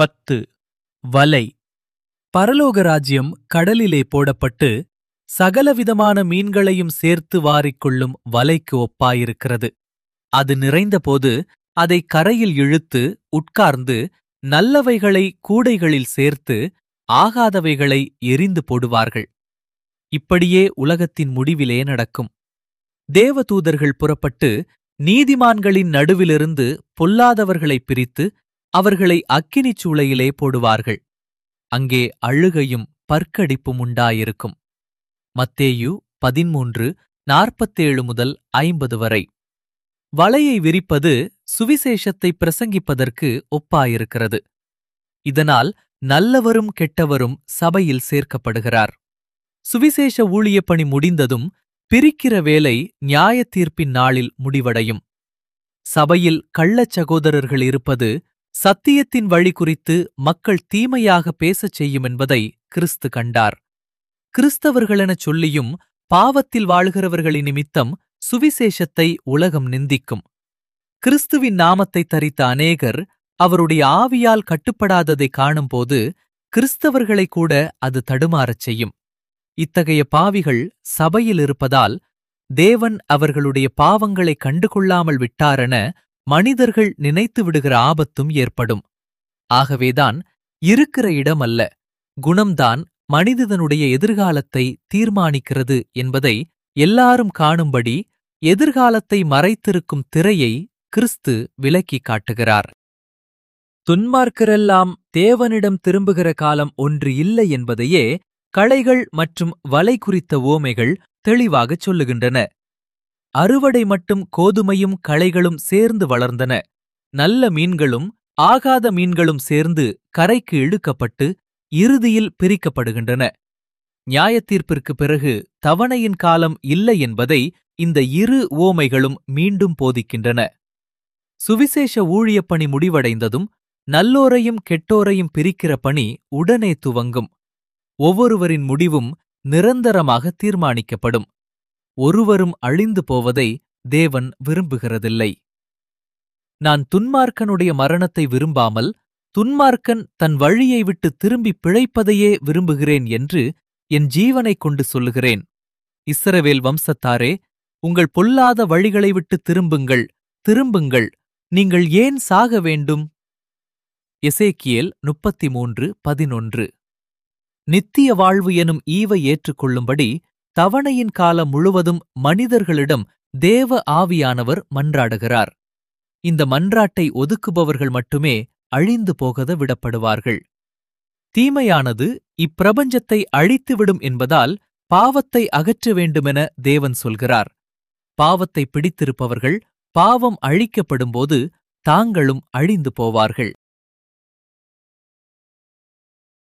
பத்து வலை பரலோக ராஜ்யம் கடலிலே போடப்பட்டு சகலவிதமான மீன்களையும் சேர்த்து வாரிக்கொள்ளும் வலைக்கு ஒப்பாயிருக்கிறது அது நிறைந்தபோது அதை கரையில் இழுத்து உட்கார்ந்து நல்லவைகளை கூடைகளில் சேர்த்து ஆகாதவைகளை எரிந்து போடுவார்கள் இப்படியே உலகத்தின் முடிவிலே நடக்கும் தேவதூதர்கள் புறப்பட்டு நீதிமான்களின் நடுவிலிருந்து பொல்லாதவர்களைப் பிரித்து அவர்களை அக்கினிச் சூளையிலே போடுவார்கள் அங்கே அழுகையும் பற்கடிப்பும் உண்டாயிருக்கும் மத்தேயு பதிமூன்று நாற்பத்தேழு முதல் ஐம்பது வரை வலையை விரிப்பது சுவிசேஷத்தை பிரசங்கிப்பதற்கு ஒப்பாயிருக்கிறது இதனால் நல்லவரும் கெட்டவரும் சபையில் சேர்க்கப்படுகிறார் சுவிசேஷ ஊழியப் பணி முடிந்ததும் பிரிக்கிற வேலை நியாயத் தீர்ப்பின் நாளில் முடிவடையும் சபையில் கள்ளச் சகோதரர்கள் இருப்பது சத்தியத்தின் வழி குறித்து மக்கள் தீமையாக பேசச் செய்யும் என்பதை கிறிஸ்து கண்டார் கிறிஸ்தவர்களெனச் சொல்லியும் பாவத்தில் வாழ்கிறவர்களின் நிமித்தம் சுவிசேஷத்தை உலகம் நிந்திக்கும் கிறிஸ்துவின் நாமத்தை தரித்த அநேகர் அவருடைய ஆவியால் கட்டுப்படாததை காணும்போது கிறிஸ்தவர்களை கூட அது தடுமாறச் செய்யும் இத்தகைய பாவிகள் சபையில் இருப்பதால் தேவன் அவர்களுடைய பாவங்களை கண்டுகொள்ளாமல் விட்டாரென மனிதர்கள் நினைத்து விடுகிற ஆபத்தும் ஏற்படும் ஆகவேதான் இருக்கிற இடமல்ல குணம்தான் மனிதனுடைய எதிர்காலத்தை தீர்மானிக்கிறது என்பதை எல்லாரும் காணும்படி எதிர்காலத்தை மறைத்திருக்கும் திரையை கிறிஸ்து விலக்கிக் காட்டுகிறார் துன்மார்க்கரெல்லாம் தேவனிடம் திரும்புகிற காலம் ஒன்று இல்லை என்பதையே களைகள் மற்றும் வலை குறித்த ஓமைகள் தெளிவாகச் சொல்லுகின்றன அறுவடை மட்டும் கோதுமையும் களைகளும் சேர்ந்து வளர்ந்தன நல்ல மீன்களும் ஆகாத மீன்களும் சேர்ந்து கரைக்கு இழுக்கப்பட்டு இறுதியில் பிரிக்கப்படுகின்றன நியாயத்தீர்ப்பிற்கு பிறகு தவணையின் காலம் இல்லை என்பதை இந்த இரு ஓமைகளும் மீண்டும் போதிக்கின்றன சுவிசேஷ ஊழியப் பணி முடிவடைந்ததும் நல்லோரையும் கெட்டோரையும் பிரிக்கிற பணி உடனே துவங்கும் ஒவ்வொருவரின் முடிவும் நிரந்தரமாக தீர்மானிக்கப்படும் ஒருவரும் அழிந்து போவதை தேவன் விரும்புகிறதில்லை நான் துன்மார்க்கனுடைய மரணத்தை விரும்பாமல் துன்மார்க்கன் தன் வழியை விட்டு திரும்பி பிழைப்பதையே விரும்புகிறேன் என்று என் ஜீவனைக் கொண்டு சொல்லுகிறேன் இஸ்ரவேல் வம்சத்தாரே உங்கள் பொல்லாத வழிகளை விட்டு திரும்புங்கள் திரும்புங்கள் நீங்கள் ஏன் சாக வேண்டும் எசேக்கியேல் முப்பத்தி மூன்று பதினொன்று நித்திய வாழ்வு எனும் ஈவை ஏற்றுக்கொள்ளும்படி தவணையின் காலம் முழுவதும் மனிதர்களிடம் தேவ ஆவியானவர் மன்றாடுகிறார் இந்த மன்றாட்டை ஒதுக்குபவர்கள் மட்டுமே அழிந்து போகத விடப்படுவார்கள் தீமையானது இப்பிரபஞ்சத்தை அழித்துவிடும் என்பதால் பாவத்தை அகற்ற வேண்டுமென தேவன் சொல்கிறார் பாவத்தை பிடித்திருப்பவர்கள் பாவம் அழிக்கப்படும்போது தாங்களும் அழிந்து போவார்கள்